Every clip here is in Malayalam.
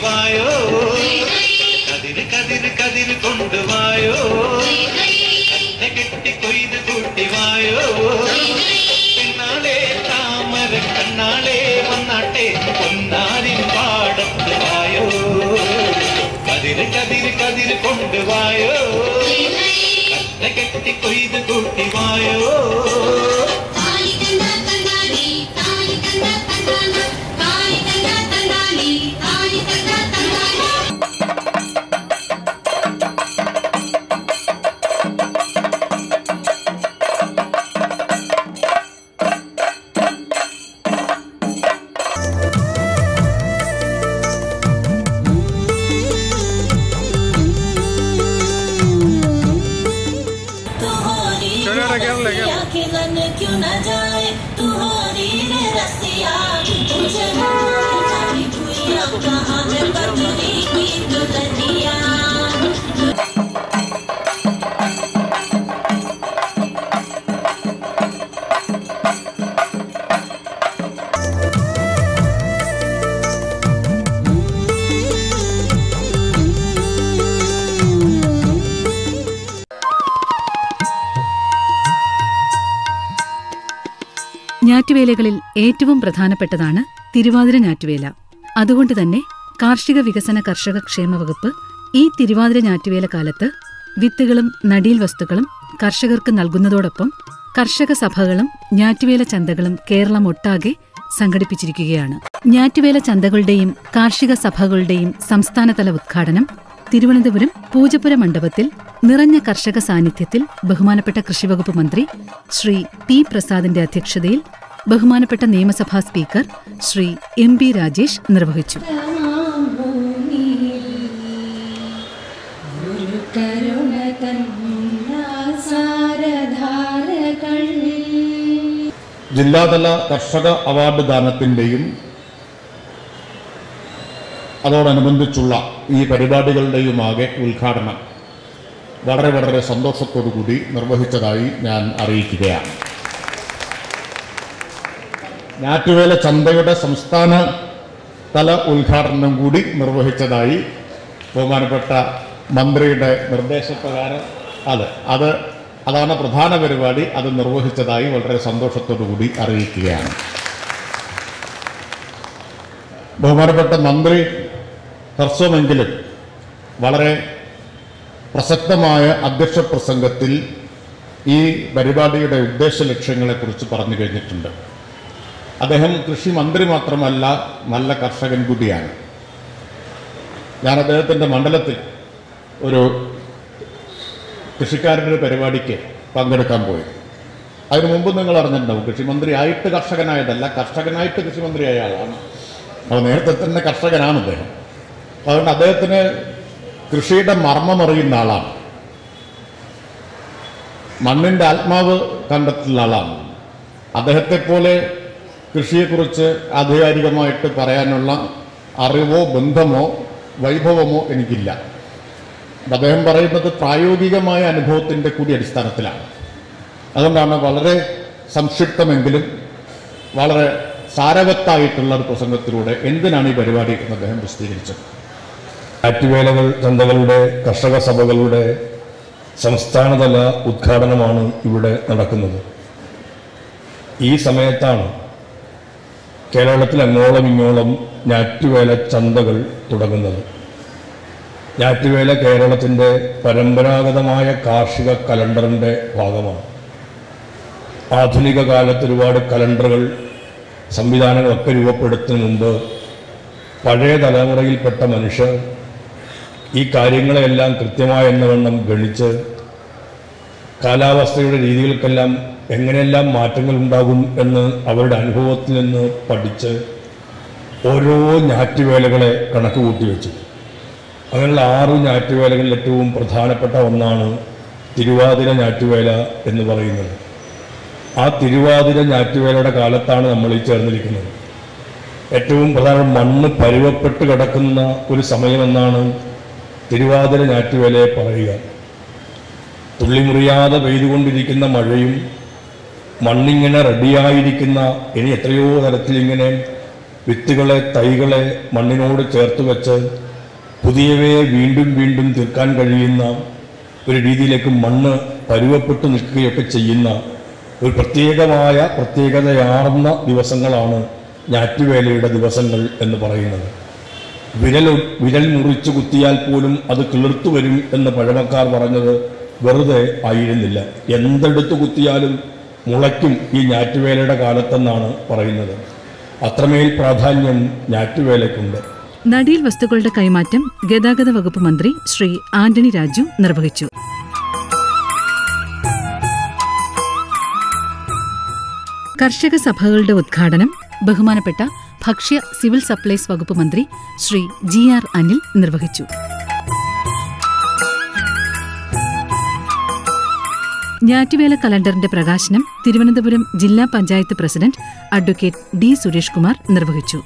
കൊണ്ടുവായോ കതിര് കതിര് കതിര് കൊണ്ടുവായോ കറ്റ കെട്ടി കൊയ്ത് കൂട്ടിവായോ പെണ്ണാളെ താമര കണ്ണാളെ വന്നാട്ടെ പൊന്നാരിൻ പാടത്ത് വായോ കതിര് കതിര് കതിര് കൊണ്ടുവായോ കറ്റ കെട്ടി കൊയ്ത് കൂട്ടിവായോ താലി കണ്ട തണ്ടാലി താലി കണ്ട തണ്ടാല താലി കണ്ട തണ്ടാലി താലി കണ്ട തണ്ടാല तू होरी रसिया खिलन क्यों न जाए तू होरी रे रसिया तुझे जानी भूया कहाँ है बदली की दुल्हनिया ഞാറ്റുവേലകളിൽ ഏറ്റവും പ്രധാനപ്പെട്ടതാണ് തിരുവാതിര ഞാറ്റുവേല അതുകൊണ്ട് തന്നെ കാർഷിക വികസന കർഷക ക്ഷേമ വകുപ്പ് ഈ തിരുവാതിര ഞാറ്റുവേല കാലത്ത് വിത്തുകളും നടീൽ വസ്തുക്കളും കർഷകർക്ക് നൽകുന്നതോടൊപ്പം കർഷക സഭകളും ഞാറ്റുവേല ചന്തകളും കേരളം ഒട്ടാകെ സംഘടിപ്പിച്ചിരിക്കുകയാണ് ഞാറ്റുവേല ചന്തകളുടെയും കാർഷിക സഭകളുടെയും സംസ്ഥാനതല ഉദ്ഘാടനം തിരുവനന്തപുരം പൂജപ്പുര മണ്ഡപത്തിൽ നിറഞ്ഞ കർഷക സാന്നിധ്യത്തിൽ ബഹുമാനപ്പെട്ട കൃഷിവകുപ്പ് മന്ത്രി ശ്രീ പി പ്രസാദിന്റെ അധ്യക്ഷതയിൽ ബഹുമാനപ്പെട്ട നിയമസഭാ speaker Shri M B Rajesh നിർവഹിച്ചു ജില്ലാതല കർഷക അവാർഡ് ദാനത്തിൻ്റെയും അതോടനുബന്ധിച്ചുള്ള ഈ പരിപാടികളുടെയുമാകെ ഉദ്ഘാടനം വളരെ വളരെ സന്തോഷത്തോടുകൂടി നിർവഹിച്ചതായി ഞാൻ അറിയിക്കുകയാണ് ഞാറ്റുവേല ചന്തയുടെ സംസ്ഥാന തല ഉദ്ഘാടനം കൂടി നിർവഹിച്ചതായി ബഹുമാനപ്പെട്ട മന്ത്രിയുടെ നിർദ്ദേശപ്രകാരം അതെ അത് അതാണ് പ്രധാന പരിപാടി അത് നിർവഹിച്ചതായി വളരെ സന്തോഷത്തോടു കൂടി അറിയിക്കുകയാണ് ബഹുമാനപ്പെട്ട മന്ത്രി ഹ്രസ്വമെങ്കിലും വളരെ പ്രസക്തമായ അധ്യക്ഷ പ്രസംഗത്തിൽ ഈ പരിപാടിയുടെ ഉദ്ദേശ ലക്ഷ്യങ്ങളെക്കുറിച്ച് പറഞ്ഞു കഴിഞ്ഞിട്ടുണ്ട് അദ്ദേഹം കൃഷി മന്ത്രി മാത്രമല്ല നല്ല കർഷകൻ കൂടിയാണ് ഞാൻ അദ്ദേഹത്തിൻ്റെ മണ്ഡലത്തിൽ ഒരു കൃഷിക്കാരുടെ ഒരു പരിപാടിക്ക് പങ്കെടുക്കാൻ പോയി അതിനു മുമ്പ് നിങ്ങൾ അറിഞ്ഞിട്ടുണ്ടാവും കൃഷിമന്ത്രി ആയിട്ട് കർഷകനായതല്ല കർഷകനായിട്ട് കൃഷിമന്ത്രിയായ ആളാണ് അപ്പോൾ നേരത്തെ തന്നെ കർഷകനാണ് അദ്ദേഹം അതുകൊണ്ട് അദ്ദേഹത്തിന് കൃഷിയുടെ മർമ്മം അറിയുന്ന ആളാണ് മണ്ണിൻ്റെ ആത്മാവ് കണ്ടെത്തുന്ന ആളാണ് അദ്ദേഹത്തെ പോലെ കൃഷിയെക്കുറിച്ച് ആധികാരികമായിട്ട് പറയാനുള്ള അറിവോ ബന്ധമോ വൈഭവമോ എനിക്കില്ല അദ്ദേഹം പറയുന്നത് പ്രായോഗികമായ അനുഭവത്തിൻ്റെ കൂടി അടിസ്ഥാനത്തിലാണ് അതുകൊണ്ടാണ് വളരെ സംക്ഷിപ്തമെങ്കിലും വളരെ സാരവത്തായിട്ടുള്ള ഒരു പ്രസംഗത്തിലൂടെ എന്തിനാണ് ഈ പരിപാടി എന്ന് അദ്ദേഹം വിശദീകരിച്ചത് ആറ്റുവേലകൾ ചന്തകളുടെ കർഷക സഭകളുടെ സംസ്ഥാനതല ഉദ്ഘാടനമാണ് ഇവിടെ നടക്കുന്നത് ഈ സമയത്താണ് കേരളത്തിൽ അങ്ങോളം ഇങ്ങോളം ഞാറ്റുവേല ചന്തകൾ തുടങ്ങുന്നത് ഞാറ്റുവേല കേരളത്തിൻ്റെ പരമ്പരാഗതമായ കാർഷിക കലണ്ടറിൻ്റെ ഭാഗമാണ് ആധുനിക കാലത്ത് ഒരുപാട് കലണ്ടറുകൾ സംവിധാനങ്ങളൊക്കെ രൂപപ്പെടുത്തുന്നതിന് മുമ്പ് പഴയ തലമുറയിൽപ്പെട്ട മനുഷ്യർ ഈ കാര്യങ്ങളെല്ലാം കൃത്യമായ എന്നവണ്ണം ഗണിച്ച് കാലാവസ്ഥയുടെ രീതികൾക്കെല്ലാം എങ്ങനെയെല്ലാം മാറ്റങ്ങൾ ഉണ്ടാകും എന്ന് അവരുടെ അനുഭവത്തിൽ നിന്ന് പഠിച്ച് ഓരോ ഞാറ്റുവേലകളെ കണക്ക് കൂട്ടി വെച്ചു അങ്ങനെയുള്ള ആറ് ഞാറ്റുവേലകളിൽ ഏറ്റവും പ്രധാനപ്പെട്ട ഒന്നാണ് തിരുവാതിര ഞാറ്റുവേല എന്ന് പറയുന്നത് ആ തിരുവാതിര ഞാറ്റുവേലയുടെ കാലത്താണ് നമ്മൾ ഈ ചേർന്നിരിക്കുന്നത് ഏറ്റവും പ്രധാന മണ്ണ് പരുവപ്പെട്ട് കിടക്കുന്ന ഒരു സമയമെന്നാണ് തിരുവാതിര ഞാറ്റുവേലയെ പറയുക തുള്ളിമുറിയാതെ പെയ്തുകൊണ്ടിരിക്കുന്ന മഴയും മണ്ണിങ്ങനെ റെഡിയായിരിക്കുന്ന ഇനി എത്രയോ തരത്തിൽ ഇങ്ങനെ വിത്തുകളെ തൈകളെ മണ്ണിനോട് ചേർത്ത് വെച്ച് പുതിയവയെ വീണ്ടും വീണ്ടും തീർക്കാൻ കഴിയുന്ന ഒരു രീതിയിലേക്ക് മണ്ണ് പരുവപ്പെട്ടു നിൽക്കുകയൊക്കെ ചെയ്യുന്ന ഒരു പ്രത്യേകമായ പ്രത്യേകതയാർന്ന ദിവസങ്ങളാണ് ഞാറ്റുവേലയുടെ ദിവസങ്ങൾ എന്ന് പറയുന്നത് വിരൽ വിരൽ മുറിച്ച് കുത്തിയാൽ പോലും അത് കിളിർത്തു വരും എന്ന് പഴമക്കാർ പറഞ്ഞത് വെറുതെ ആയിരുന്നില്ല എന്തെടുത്ത് കുത്തിയാലും മുളയ്ക്കും ഈ ഞാറ്റുവേലയുടെ കാലത്തെന്നാണ് പറയുന്നത് അത്രമേൽ പ്രാധാന്യം ഞാറ്റുവേലയ്ക്കുണ്ട് നടീൽ വസ്തുക്കളുടെ കൈമാറ്റം ഗതാഗത വകുപ്പ് മന്ത്രി ശ്രീ ആന്റണി രാജു നിർവഹിച്ചു കർഷക സഭകളുടെ ഉദ്ഘാടനം ബഹുമാനപ്പെട്ട ഭക്ഷ്യ സിവിൽ സപ്ലൈസ് വകുപ്പ് മന്ത്രി ശ്രീ ജി ആർ അനിൽ നിർവഹിച്ചു ഞാറ്റുവേല കലണ്ടറിന്റെ പ്രകാശനം തിരുവനന്തപുരം ജില്ലാ panchayat president advocate D Suresh Kumar നിർവഹിച്ചു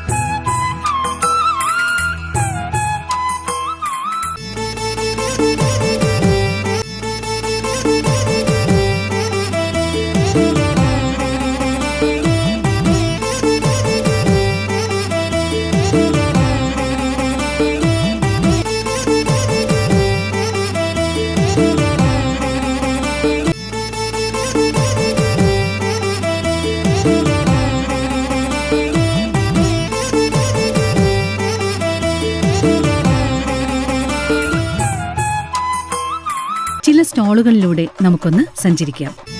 ചില സ്റ്റാളുകളിലൂടെ നമുക്കൊന്ന് സഞ്ചരിക്കാം